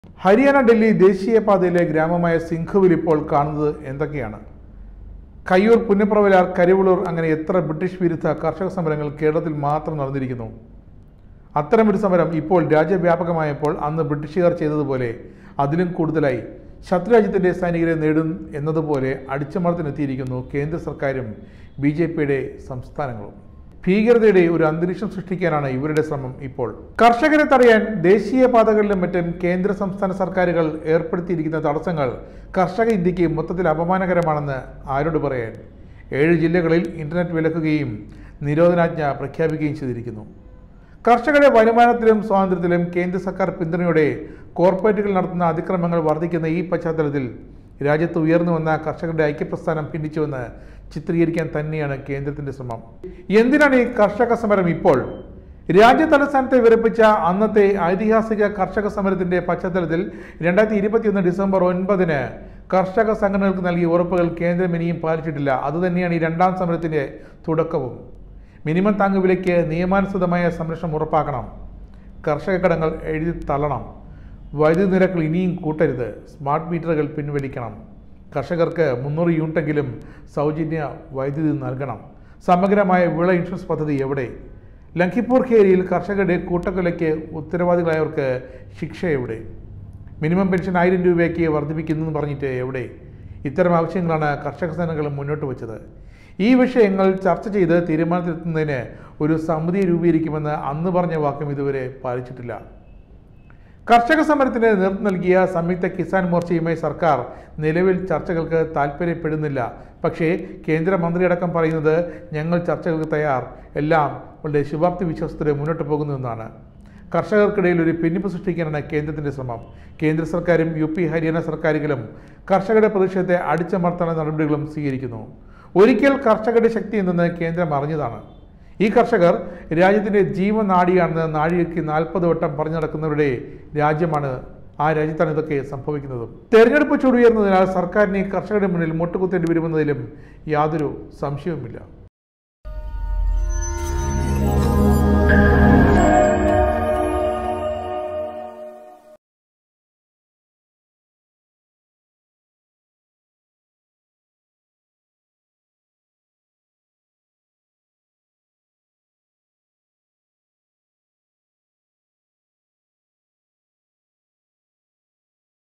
ഹരിയാന ഡൽഹി ദേശീയപാതയിലെ ഗ്രാമമായ സിംഘുവിൽ ഇപ്പോൾ കാണുന്നത് എന്തൊക്കെയാണ് കയ്യൂർ പുന്നപ്രവലാർ കരിവളൂർ അങ്ങനെ എത്ര ബ്രിട്ടീഷ് വിരുദ്ധ കർഷക സമരങ്ങൾ കേരളത്തിൽ മാത്രം നടന്നിരിക്കുന്നു അത്തരമൊരു സമരം ഇപ്പോൾ രാജ്യവ്യാപകമായപ്പോൾ അന്ന് ബ്രിട്ടീഷുകാർ ചെയ്തതുപോലെ അതിലും കൂടുതലായി ശത്രുരാജ്യത്തിൻ്റെ സൈനികരെ നേടും എന്നതുപോലെ അടിച്ചമർത്തിനെത്തിയിരിക്കുന്നു കേന്ദ്ര സർക്കാരും ബി ജെ പിയുടെ സംസ്ഥാനങ്ങളും ഭീകരതയുടെ ഒരു അന്തരീക്ഷം സൃഷ്ടിക്കാനാണ് ഇവരുടെ ശ്രമം ഇപ്പോൾ കർഷകരെ തടയാൻ ദേശീയപാതകളിലും മറ്റും കേന്ദ്ര സംസ്ഥാന സർക്കാരുകൾ ഏർപ്പെടുത്തിയിരിക്കുന്ന തടസ്സങ്ങൾ കർഷക ഇന്ത്യക്ക് മൊത്തത്തിൽ അപമാനകരമാണെന്ന് ആരോട് പറയാൻ ഏഴ് ജില്ലകളിൽ ഇന്റർനെറ്റ് വിലക്കുകയും നിരോധനാജ്ഞ പ്രഖ്യാപിക്കുകയും ചെയ്തിരിക്കുന്നു കർഷകരുടെ വരുമാനത്തിലും സ്വാതന്ത്ര്യത്തിലും കേന്ദ്ര സർക്കാർ പിന്തുണയോടെ കോർപ്പറേറ്റുകൾ നടത്തുന്ന അതിക്രമങ്ങൾ വർദ്ധിക്കുന്ന ഈ പശ്ചാത്തലത്തിൽ രാജ്യത്ത് ഉയർന്നു വന്ന കർഷകരുടെ ഐക്യപ്രസ്ഥാനം ഭിന്നിച്ചുവെന്ന് ചിത്രീകരിക്കാൻ തന്നെയാണ് കേന്ദ്രത്തിന്റെ ശ്രമം എന്തിനാണ് ഈ കർഷക സമരം ഇപ്പോൾ രാജ്യ തലസ്ഥാനത്തെ വിറപ്പിച്ച അന്നത്തെ ഐതിഹാസിക കർഷക സമരത്തിന്റെ പശ്ചാത്തലത്തിൽ രണ്ടായിരത്തി ഇരുപത്തിയൊന്ന് ഡിസംബർ ഒൻപതിന് കർഷക സംഘടനകൾക്ക് നൽകിയ ഉറപ്പുകൾ കേന്ദ്രം ഇനിയും പാലിച്ചിട്ടില്ല അതുതന്നെയാണ് ഈ രണ്ടാം സമരത്തിന്റെ തുടക്കവും മിനിമം താങ്ങുവിലയ്ക്ക് നിയമാനുസൃതമായ സംരക്ഷണം ഉറപ്പാക്കണം കർഷക കടങ്ങൾ എഴുതി തള്ളണം വൈദ്യുതി നിരക്കുകൾ ഇനിയും കൂട്ടരുത് സ്മാർട്ട് മീറ്ററുകൾ പിൻവലിക്കണം കർഷകർക്ക് മുന്നൂറ് യൂണിറ്റെങ്കിലും സൗജന്യ വൈദ്യുതി നൽകണം സമഗ്രമായ വിള ഇൻഷുറൻസ് പദ്ധതി എവിടെ ലഖിംപൂർ ഖേരിയിൽ കർഷകരുടെ കൂട്ടക്കൊലയ്ക്ക് ഉത്തരവാദികളായവർക്ക് ശിക്ഷ എവിടെ മിനിമം പെൻഷൻ ആയിരം രൂപയ്ക്ക് വർദ്ധിപ്പിക്കുന്നു പറഞ്ഞിട്ട് എവിടെ ഇത്തരം ആവശ്യങ്ങളാണ് കർഷക സംഘടനകൾ മുന്നോട്ട് വച്ചത് ഈ വിഷയങ്ങൾ ചർച്ച ചെയ്ത് തീരുമാനത്തിലെത്തുന്നതിന് ഒരു സമിതി രൂപീകരിക്കുമെന്ന് അന്ന് പറഞ്ഞ വാക്കും ഇതുവരെ പാലിച്ചിട്ടില്ല കർഷക സമരത്തിന് നേതൃത്വം നൽകിയ സംയുക്ത കിസാൻ മോർച്ചയുമായി സർക്കാർ നിലവിൽ ചർച്ചകൾക്ക് താല്പര്യപ്പെടുന്നില്ല പക്ഷേ കേന്ദ്രമന്ത്രിയടക്കം പറയുന്നത് ഞങ്ങൾ ചർച്ചകൾക്ക് തയ്യാർ എല്ലാം വളരെ ശുഭാപ്തി വിശ്വാസത്തോടെ മുന്നോട്ട് പോകുന്നുവെന്നാണ് കർഷകർക്കിടയിൽ ഒരു ഭിന്നിപ്പ് സൃഷ്ടിക്കാനാണ് കേന്ദ്രത്തിന്റെ ശ്രമം കേന്ദ്ര സർക്കാരും യു പി ഹരിയാന സർക്കാരുകളും കർഷകരുടെ പ്രതിഷേധത്തെ അടിച്ചമർത്താനുള്ള നടപടികളും സ്വീകരിക്കുന്നു ഒരിക്കൽ കർഷകരുടെ ശക്തി എന്തെന്ന് കേന്ദ്രം അറിഞ്ഞതാണ് ഈ കർഷകർ രാജ്യത്തിന്റെ ജീവനാഡിയാണെന്ന് നാഴികയ്ക്ക് നാൽപ്പത് വട്ടം പറഞ്ഞു നടക്കുന്നവരുടെ രാജ്യമാണ് ആ രാജ്യത്താണ് ഇതൊക്കെ സംഭവിക്കുന്നതും തെരഞ്ഞെടുപ്പ് ചൂടുയർന്നതിനാൽ സർക്കാരിന് ഈ കർഷകരുടെ മുന്നിൽ മുട്ടുകുത്തേണ്ടി വരുമെന്നതിലും യാതൊരു സംശയവുമില്ല